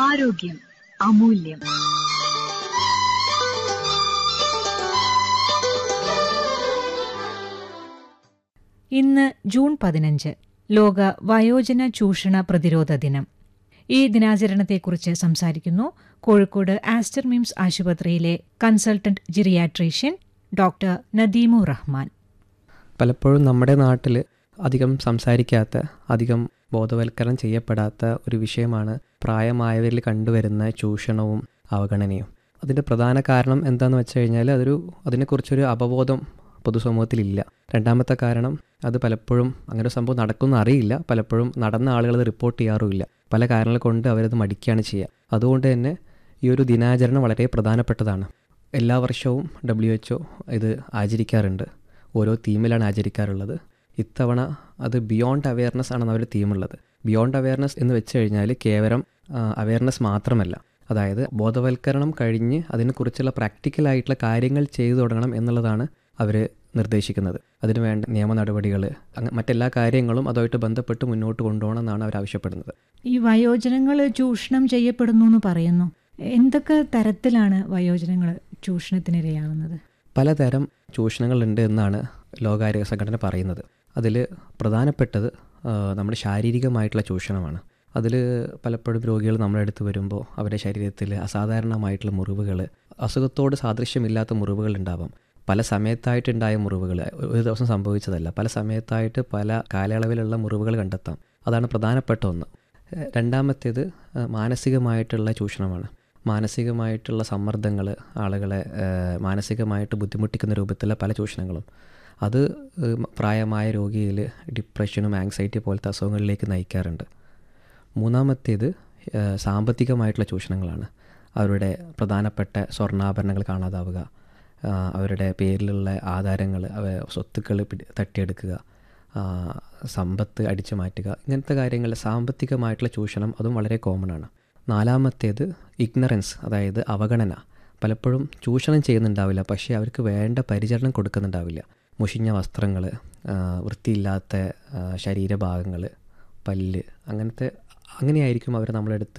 ആരോഗ്യം അമൂല്യം ഇന്ന് ജൂൺ പതിനഞ്ച് ലോക വയോജന ചൂഷണ പ്രതിരോധ ദിനം ഈ ദിനാചരണത്തെക്കുറിച്ച് സംസാരിക്കുന്നു കോഴിക്കോട് ആസ്റ്റർ മിംസ് ആശുപത്രിയിലെ consultant geriatrician doctor Nadeem Rahman പലപ്പോഴും നമ്മുടെ നാട്ടിൽ അധികം സംസാരിക്കാത്ത അധികം ബോധവൽക്കരണം ചെയ്യപ്പെടാത്ത ഒരു വിഷയമാണ് പ്രായമായവരിൽ കണ്ടുവരുന്ന ചൂഷണവും അവഗണനയും അതിൻ്റെ പ്രധാന കാരണം എന്താണെന്ന് വെച്ച് കഴിഞ്ഞാൽ അതൊരു അതിനെക്കുറിച്ചൊരു അവബോധം പൊതുസമൂഹത്തിലില്ല രണ്ടാമത്തെ കാരണം അത് പലപ്പോഴും അങ്ങനെ ഒരു സംഭവം നടക്കുന്ന അറിയില്ല പലപ്പോഴും നടന്ന ആളുകൾ അത് റിപ്പോർട്ട് ചെയ്യാറുമില്ല പല കാരണങ്ങൾ കൊണ്ട് അവരത് മടിക്കുകയാണ് ചെയ്യുക അതുകൊണ്ട് തന്നെ ഈ ഒരു ദിനാചരണം വളരെ പ്രധാനപ്പെട്ടതാണ് എല്ലാ വർഷവും ഡബ്ല്യു എച്ച് ഇത് ആചരിക്കാറുണ്ട് ഓരോ തീമിലാണ് ആചരിക്കാറുള്ളത് ഇത്തവണ അത് ബിയോണ്ട് അവയർനെസ് ആണെന്ന് അവർ തീമുള്ളത് ബിയോണ്ട് അവയർനെസ് എന്ന് വെച്ച് കഴിഞ്ഞാൽ കേവലം അവയർനെസ് മാത്രമല്ല അതായത് ബോധവൽക്കരണം കഴിഞ്ഞ് അതിനെക്കുറിച്ചുള്ള പ്രാക്ടിക്കലായിട്ടുള്ള കാര്യങ്ങൾ ചെയ്തു തുടങ്ങണം എന്നുള്ളതാണ് അവർ നിർദ്ദേശിക്കുന്നത് അതിനു വേണ്ട നിയമ നടപടികൾ മറ്റെല്ലാ കാര്യങ്ങളും അതുമായിട്ട് ബന്ധപ്പെട്ട് മുന്നോട്ട് കൊണ്ടുപോകണം എന്നാണ് അവർ ആവശ്യപ്പെടുന്നത് ഈ വയോജനങ്ങൾ ചൂഷണം ചെയ്യപ്പെടുന്നു എന്ന് പറയുന്നു എന്തൊക്കെ തരത്തിലാണ് വയോജനങ്ങൾ ചൂഷണത്തിനിരയാവുന്നത് പലതരം ചൂഷണങ്ങളുണ്ട് എന്നാണ് ലോകാരോഗ്യ സംഘടന പറയുന്നത് അതിൽ പ്രധാനപ്പെട്ടത് നമ്മുടെ ശാരീരികമായിട്ടുള്ള ചൂഷണമാണ് അതിൽ പലപ്പോഴും രോഗികൾ നമ്മുടെ അടുത്ത് വരുമ്പോൾ അവരുടെ ശരീരത്തിൽ അസാധാരണമായിട്ടുള്ള മുറിവുകൾ അസുഖത്തോട് സാദൃശ്യമില്ലാത്ത മുറിവുകൾ ഉണ്ടാവാം പല സമയത്തായിട്ടുണ്ടായ മുറിവുകൾ ഒരു ദിവസം സംഭവിച്ചതല്ല പല സമയത്തായിട്ട് പല കാലയളവിലുള്ള മുറിവുകൾ കണ്ടെത്താം അതാണ് പ്രധാനപ്പെട്ട ഒന്ന് രണ്ടാമത്തേത് മാനസികമായിട്ടുള്ള ചൂഷണമാണ് മാനസികമായിട്ടുള്ള സമ്മർദ്ദങ്ങൾ ആളുകളെ മാനസികമായിട്ട് ബുദ്ധിമുട്ടിക്കുന്ന രൂപത്തിലുള്ള പല ചൂഷണങ്ങളും അത് പ്രായമായ രോഗിയിൽ ഡിപ്രഷനും ആങ്സൈറ്റി പോലത്തെ അസുഖങ്ങളിലേക്ക് നയിക്കാറുണ്ട് മൂന്നാമത്തേത് സാമ്പത്തികമായിട്ടുള്ള ചൂഷണങ്ങളാണ് അവരുടെ പ്രധാനപ്പെട്ട സ്വർണ്ണാഭരണങ്ങൾ കാണാതാവുക അവരുടെ പേരിലുള്ള ആധാരങ്ങൾ സ്വത്തുക്കൾ തട്ടിയെടുക്കുക സമ്പത്ത് അടിച്ചു മാറ്റുക ഇങ്ങനത്തെ കാര്യങ്ങൾ സാമ്പത്തികമായിട്ടുള്ള ചൂഷണം അതും വളരെ കോമൺ ആണ് നാലാമത്തേത് ഇഗ്നറൻസ് അതായത് അവഗണന പലപ്പോഴും ചൂഷണം ചെയ്യുന്നുണ്ടാവില്ല പക്ഷേ അവർക്ക് വേണ്ട പരിചരണം കൊടുക്കുന്നുണ്ടാവില്ല മുഷിഞ്ഞ വസ്ത്രങ്ങൾ വൃത്തിയില്ലാത്ത ശരീരഭാഗങ്ങൾ പല്ല് അങ്ങനത്തെ അങ്ങനെയായിരിക്കും അവർ നമ്മളെടുത്ത്